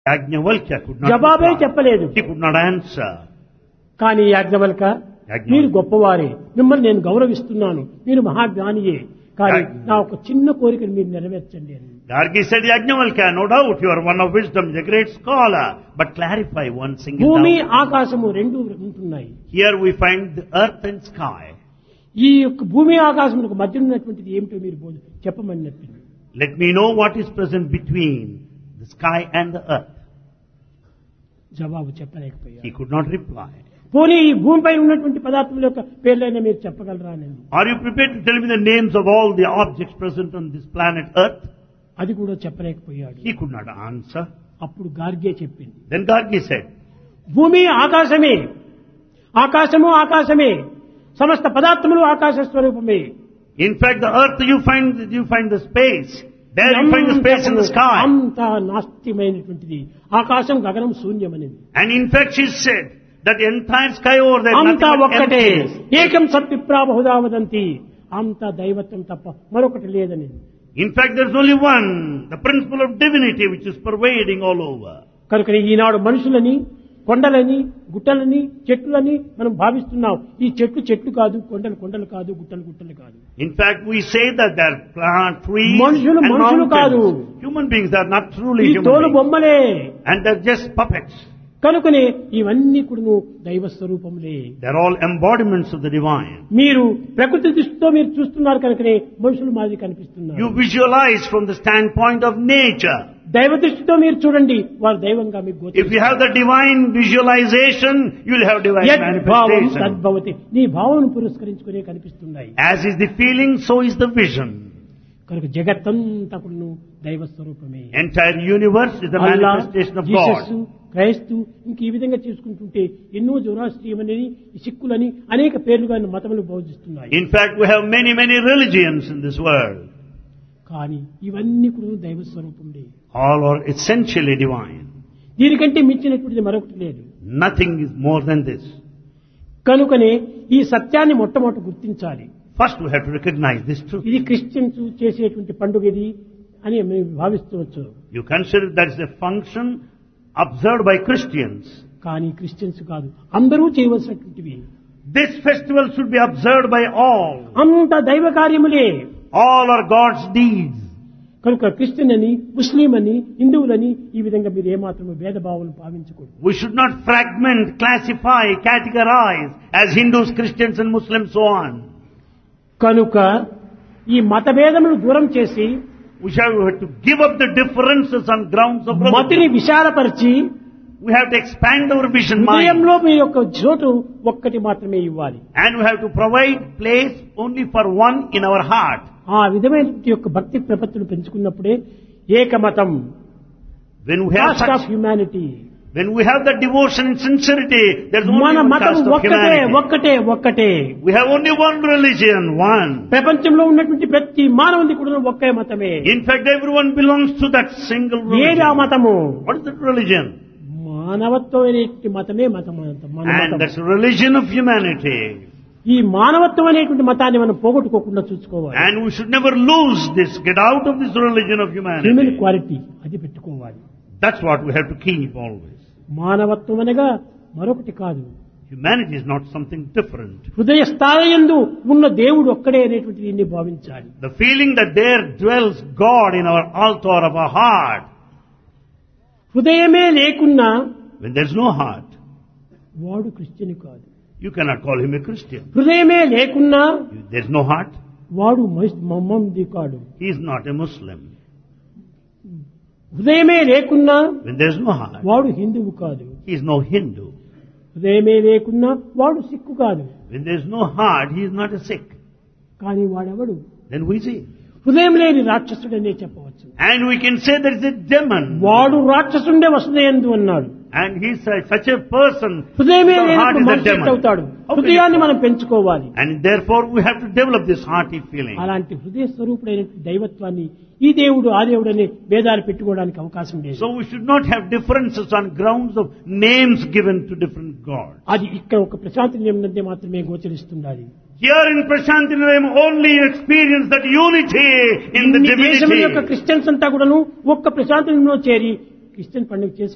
Yajnavalkya could not జవాబే reply. చెప్పలేదు He could not answer. కానీ యాజ్ఞవల్క యాజ్ఞవల్క్య. మీరు గొప్పవారే మిమ్మల్ని నేను గౌరవిస్తున్నాను మీరు మహాజ్ఞానియే కానీ యాజ్ఞ- నా ఒక చిన్న కోరికను మీరు నెరవేర్చండి అని Gargi said, Yajnavalkya, no doubt you are one of wisdom, a great scholar, but clarify one single భూమి doubt. ఆకాశము రెండు ఉంటున్నాయి Here we find the earth and sky. ఈ యొక్క భూమి ఆకాశములకు మధ్య ఉన్నటువంటిది ఏమిటో మీరు బోధ- చెప్పమన్నట్టు Let me know what is present between the sky and the earth. జవాబు చెప్పలేకపోయారు He could not reply. పోనీ ఈ భూమిపై ఉన్నటువంటి పదార్థముల యొక్క పేర్లైనా మీరు చెప్పగలరా నేను Are you prepared to tell me the names of all the objects present on this planet earth? అది కూడా చెప్పలేకపోయాడు He could not answer. అప్పుడు గార్గే చెప్పింది Then Gargi said, భూమి ఆకాశమే ఆకాశము ఆకాశమే సమస్త పదార్థములు ఆకాశ స్వరూపమే in fact the earth you find, you find the space. There you find the space in the sky. అంత నాస్తిమైనటువంటిది ఆకాశం గగనం శూన్యమనేది And in fact she said that the entire sky over there, nothing అంతా but ఒక్కటే emptiness. ఏకం సత్విప్రా బహుదా వదంతి అంత దైవత్వం తప్ప మరొకటి లేదని In fact, there's only one, the principle of divinity which is pervading all over. కనుక ఈనాడు మనుషులని కొండలని గుట్టలని చెట్లని మనం భావిస్తున్నాం ఈ చెట్లు చెట్లు కాదు కొండలు కొండలు కాదు గుట్టలు గుట్టలు కాదు In fact, we say that they're plant, trees, మనుషులు and మనుషులు కాదు. mountains. Human beings are not truly ఈ human తోలు beings. బొమ్మలే And they're just puppets. కనుకనే ఇవన్నీ కూడా దైవ స్వరూపములే They're all embodiments of the divine. మీరు ప్రకృతి దృష్టితో మీరు చూస్తున్నారు కనుకనే మనుషులు మాదిరి కనిపిస్తున్నారు You visualize from the standpoint of nature. దైవ దృష్టితో మీరు చూడండి వారు దైవంగా మీకు If you have the divine visualization, you'll have divine యద్భావం manifestation. తద్భవతి నీ భావం పురస్కరించుకునే కనిపిస్తున్నాయి As is the feeling, so is the vision. కనుక జగత్తంతా కూడా దైవ స్వరూపమే Entire universe is the Allah, manifestation of Jesus God. క్రైస్తు ఇంక ఈ విధంగా చేసుకుంటుంటే ఎన్నో జౌరాష్ట్రీయమని సిక్కులని అనేక పేర్లుగా మతములు బోధిస్తున్నాయి In fact, we have many, many religions in this world. కానీ ఇవన్నీ కూడా దైవ స్వరూపంలే All are essentially divine. దీనికంటే మించినటువంటిది మరొకటి లేదు Nothing is more than this. కనుకనే ఈ సత్యాన్ని మొట్టమొదటి గుర్తించాలి First, we have to recognize this truth. ఇది క్రిస్టియన్స్ చేసేటువంటి పండుగ ఇది అని మేము భావిస్తవచ్చు You consider that is a function observed by Christians. కానీ క్రిస్టియన్స్ కాదు అందరూ చేయవలసినటువంటివి This festival should be observed by all. అంత దైవ కార్యములే All are God's deeds. కనుక క్రిస్టియన్ అని ముస్లిం అని హిందువులని ఈ విధంగా మీరు ఏమాత్రం భేదభావం భావించకూడదు We should not fragment, classify, categorize as Hindus, Christians and Muslims, so on. కనుక ఈ మత భేదములు దూరం చేసి We shall have to give up the differences on grounds of మతిని religion. విశాలపరిచి We have to expand our vision mind. హృదయంలో మీ యొక్క చోటు ఒక్కటి మాత్రమే ఇవ్వాలి And we have to provide place only for one in our heart. ఆ విధమైన యొక్క భక్తి ప్రపత్తులు పెంచుకున్నప్పుడే ఏకమతం When we have cast off such, humanity when we have that devotion and sincerity, there's only మన one మతం caste of ఒక్కటే humanity. ఒక్కటే ఒక్కటే We have only one religion, one. ప్రపంచంలో ఉన్నటువంటి ప్రతి మానవుని కూడా ఒకే మతమే In fact, everyone belongs to that single ఏది ఆ religion. మతము What is that religion? మానవత్వం అనేటువంటి మతమే మతం మన And మతం. that's religion of humanity. ఈ మానవత్వం అనేటువంటి మతాన్ని మనం పోగొట్టుకోకుండా చూసుకోవాలి And we should never lose this, get out of this religion of human humanity. Quality అది పెట్టుకోవాలి That's what we have to keep always. మానవత్వం అనగా మరొకటి కాదు Humanity is not something different. హృదయ స్థాయియందు ఉన్న దేవుడు ఒక్కడే అనేటువంటి దీన్ని భావించాలి The feeling that there dwells God in our altar of our heart. హృదయమే లేకున్నా When there's no heart, వాడు క్రిస్టియన్ కాదు you cannot call him a Christian. హృదయమే లేకున్నా If there's no heart, వాడు మమ్మంది కాడు he is not a Muslim. హృదయమే లేకున్నా When there's no heart, వాడు హిందువు కాదు he is no Hindu. హృదయమే లేకున్నా వాడు సిక్కు కాదు When there's no heart, he is not a Sikh. కానీ వాడెవడు Then we see. హృదయం లేని రాక్షసుడనే చెప్పవచ్చు And we can say there is a demon. వాడు రాక్షసుండే వసుదయందు అన్నాడు And he's a, such a person. హృదయమే whose heart లేనప్పుడు is a మనిషి demon. అవుతాడు How can హృదయాన్ని you- మనం పెంచుకోవాలి And therefore we have to develop this hearty feeling. అలాంటి హృదయ స్వరూపుడైన దైవత్వాన్ని ఈ దేవుడు ఆ దేవుడు అనే భేదాలు పెట్టుకోవడానికి అవకాశం లేదు So we should not have differences on grounds of names given to different gods. అది ఇక్కడ ఒక ప్రశాంతి నియమనందే మాత్రమే గోచరిస్తున్నది Here in Prashantinayam only you experience that unity in the ఇన్ని దేశం యొక్క divinity. క్రిస్టియన్స్ అంతా కూడాను ఒక్క ప్రశాంతి నియమంలో చేరి క్రిస్టియన్ పండుగ చేసుకుంటారు